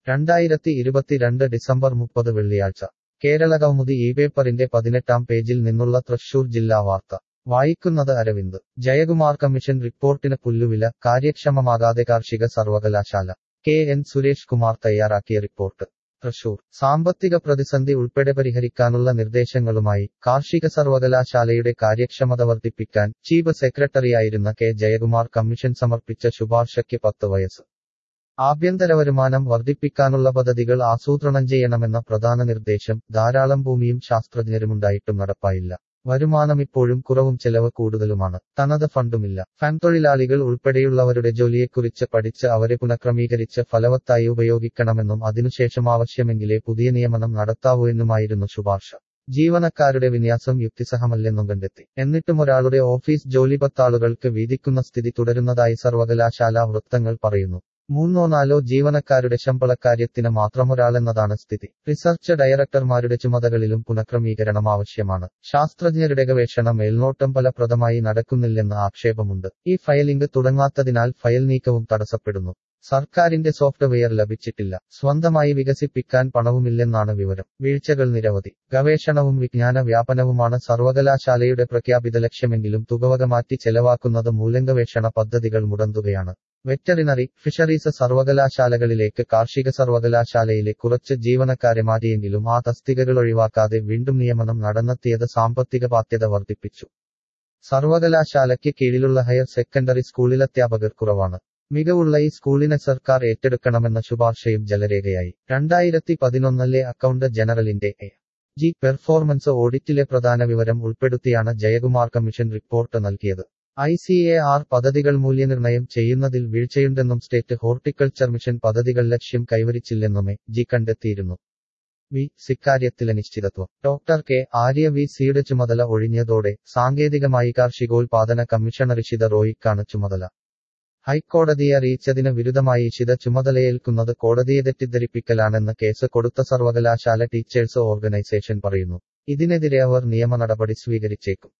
രണ്ടായിരത്തി ഇരുപത്തിരണ്ട് ഡിസംബർ മുപ്പത് വെള്ളിയാഴ്ച കേരള കൗമുദി ഈ പേപ്പറിന്റെ പതിനെട്ടാം പേജിൽ നിന്നുള്ള തൃശൂർ ജില്ലാ വാർത്ത വായിക്കുന്നത് അരവിന്ദ് ജയകുമാർ കമ്മീഷൻ റിപ്പോർട്ടിന് പുല്ലുവില കാര്യക്ഷമമാകാതെ കാർഷിക സർവകലാശാല കെ എൻ സുരേഷ് കുമാർ തയ്യാറാക്കിയ റിപ്പോർട്ട് തൃശൂർ സാമ്പത്തിക പ്രതിസന്ധി ഉൾപ്പെടെ പരിഹരിക്കാനുള്ള നിർദ്ദേശങ്ങളുമായി കാർഷിക സർവകലാശാലയുടെ കാര്യക്ഷമത വർദ്ധിപ്പിക്കാൻ ചീഫ് സെക്രട്ടറിയായിരുന്ന കെ ജയകുമാർ കമ്മീഷൻ സമർപ്പിച്ച ശുപാർശയ്ക്ക് പത്ത് വയസ്സ് ആഭ്യന്തര വരുമാനം വർദ്ധിപ്പിക്കാനുള്ള പദ്ധതികൾ ആസൂത്രണം ചെയ്യണമെന്ന പ്രധാന നിർദ്ദേശം ധാരാളം ഭൂമിയും ശാസ്ത്രജ്ഞരുമുണ്ടായിട്ടും നടപ്പായില്ല വരുമാനം ഇപ്പോഴും കുറവും ചെലവ് കൂടുതലുമാണ് തനത് ഫണ്ടുമില്ല ഫാൻ തൊഴിലാളികൾ ഉൾപ്പെടെയുള്ളവരുടെ ജോലിയെക്കുറിച്ച് പഠിച്ച് അവരെ പുനഃക്രമീകരിച്ച് ഫലവത്തായി ഉപയോഗിക്കണമെന്നും അതിനുശേഷം ആവശ്യമെങ്കിലേ പുതിയ നിയമനം നടത്താവൂ എന്നുമായിരുന്നു ശുപാർശ ജീവനക്കാരുടെ വിന്യാസം യുക്തിസഹമല്ലെന്നും കണ്ടെത്തി എന്നിട്ടും ഒരാളുടെ ഓഫീസ് ജോലി പത്താളുകൾക്ക് വീതിക്കുന്ന സ്ഥിതി തുടരുന്നതായി സർവകലാശാല വൃത്തങ്ങൾ പറയുന്നു മൂന്നോ നാലോ ജീവനക്കാരുടെ ശമ്പളക്കാര്യത്തിന് മാത്രമൊരാളെന്നതാണ് സ്ഥിതി റിസർച്ച് ഡയറക്ടർമാരുടെ ചുമതലകളിലും പുനഃക്രമീകരണം ആവശ്യമാണ് ശാസ്ത്രജ്ഞരുടെ ഗവേഷണം മേൽനോട്ടം ഫലപ്രദമായി നടക്കുന്നില്ലെന്ന് ആക്ഷേപമുണ്ട് ഈ ഫയലിംഗ് തുടങ്ങാത്തതിനാൽ ഫയൽ നീക്കവും തടസ്സപ്പെടുന്നു സർക്കാരിന്റെ സോഫ്റ്റ്വെയർ ലഭിച്ചിട്ടില്ല സ്വന്തമായി വികസിപ്പിക്കാൻ പണവുമില്ലെന്നാണ് വിവരം വീഴ്ചകൾ നിരവധി ഗവേഷണവും വിജ്ഞാന വ്യാപനവുമാണ് സർവകലാശാലയുടെ പ്രഖ്യാപിത ലക്ഷ്യമെങ്കിലും തുകവക മാറ്റി ചെലവാക്കുന്നത് മൂലംഗവേഷണ പദ്ധതികൾ മുടന്തുകയാണ് വെറ്ററിനറി ഫിഷറീസ് സർവകലാശാലകളിലേക്ക് കാർഷിക സർവകലാശാലയിലെ കുറച്ച് ജീവനക്കാരെ മാറ്റിയെങ്കിലും ആ തസ്തികകൾ ഒഴിവാക്കാതെ വീണ്ടും നിയമനം നടന്നെത്തിയത് സാമ്പത്തിക ബാധ്യത വർദ്ധിപ്പിച്ചു സർവകലാശാലയ്ക്ക് കീഴിലുള്ള ഹയർ സെക്കൻഡറി സ്കൂളിലധ്യാപകർ കുറവാണ് മികവുള്ള ഈ സ്കൂളിനെ സർക്കാർ ഏറ്റെടുക്കണമെന്ന ശുപാർശയും ജലരേഖയായി രണ്ടായിരത്തി പതിനൊന്നിലെ അക്കൗണ്ട് ജനറലിന്റെ എ ജി പെർഫോമൻസ് ഓഡിറ്റിലെ പ്രധാന വിവരം ഉൾപ്പെടുത്തിയാണ് ജയകുമാർ കമ്മീഷൻ റിപ്പോർട്ട് നൽകിയത് ഐ സി എ ആർ പദ്ധതികൾ മൂല്യനിർണ്ണയം ചെയ്യുന്നതിൽ വീഴ്ചയുണ്ടെന്നും സ്റ്റേറ്റ് ഹോർട്ടിക്കൾച്ചർ മിഷൻ പദ്ധതികൾ ലക്ഷ്യം കൈവരിച്ചില്ലെന്നുമേ ജി കണ്ടെത്തിയിരുന്നു വി സിക്കാര്യത്തിൽ അനിശ്ചിതത്വം ഡോക്ടർ കെ ആര്യ വി സിയുടെ ചുമതല ഒഴിഞ്ഞതോടെ സാങ്കേതികമായി കാർഷികോൽപാദന കമ്മീഷണർ ഇഷിത റോയിക്കാണ് ചുമതല ഹൈക്കോടതിയെ അറിയിച്ചതിന് വിരുദ്ധമായി ഇഷിത ചുമതലയേൽക്കുന്നത് കോടതിയെ തെറ്റിദ്ധരിപ്പിക്കലാണെന്ന് കേസ് കൊടുത്ത സർവകലാശാല ടീച്ചേഴ്സ് ഓർഗനൈസേഷൻ പറയുന്നു ഇതിനെതിരെ അവർ നിയമ നടപടി സ്വീകരിച്ചേക്കും